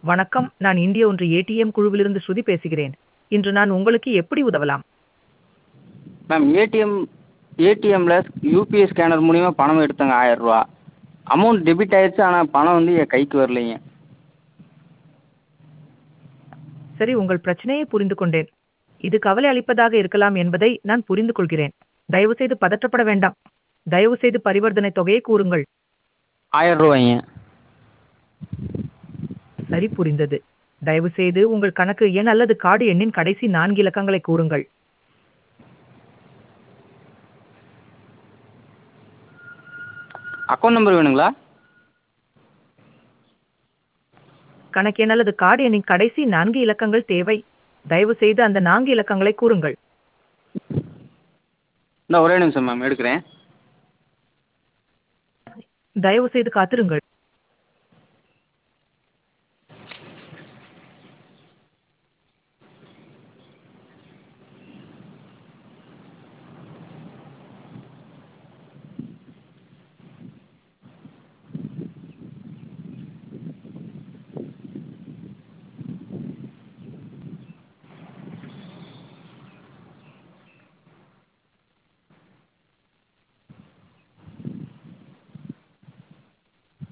வணக்கம் நான் இந்திய ஒன்று ஏடிஎம் குழுவிலிருந்து ஸ்ருதி பேசுகிறேன் இன்று நான் உங்களுக்கு எப்படி உதவலாம் மேம் ஏடிஎம் ஏடிஎம்மில் யூபிஐ ஸ்கேனர் மூலிமா பணம் எடுத்தேங்க ஆயிரரூவா அமௌண்ட் டெபிட் ஆயிடுச்சு ஆனால் பணம் வந்து என் கைக்கு வரலைங்க சரி உங்கள் பிரச்சனையை புரிந்து கொண்டேன் இது கவலை அளிப்பதாக இருக்கலாம் என்பதை நான் புரிந்து கொள்கிறேன் தயவுசெய்து பதற்றப்பட வேண்டாம் தயவுசெய்து பரிவர்த்தனை தொகையை கூறுங்கள் ஆயிரரூவாய்ங்க சரி புரிந்தது தயவுசெய்து உங்கள் கணக்கு எண் அல்லது கார்டு எண்ணின் கடைசி நான்கு இலக்கங்களை கூறுங்கள் அக்கௌண்ட் நம்பர் வேணுங்களா கணக்கு எண் அல்லது கார்டு எண்ணின் கடைசி நான்கு இலக்கங்கள் தேவை தயவுசெய்து அந்த நான்கு இலக்கங்களை கூறுங்கள் இந்த ஒரே நிமிஷம் மேம் எடுக்கிறேன் தயவுசெய்து காத்திருங்கள்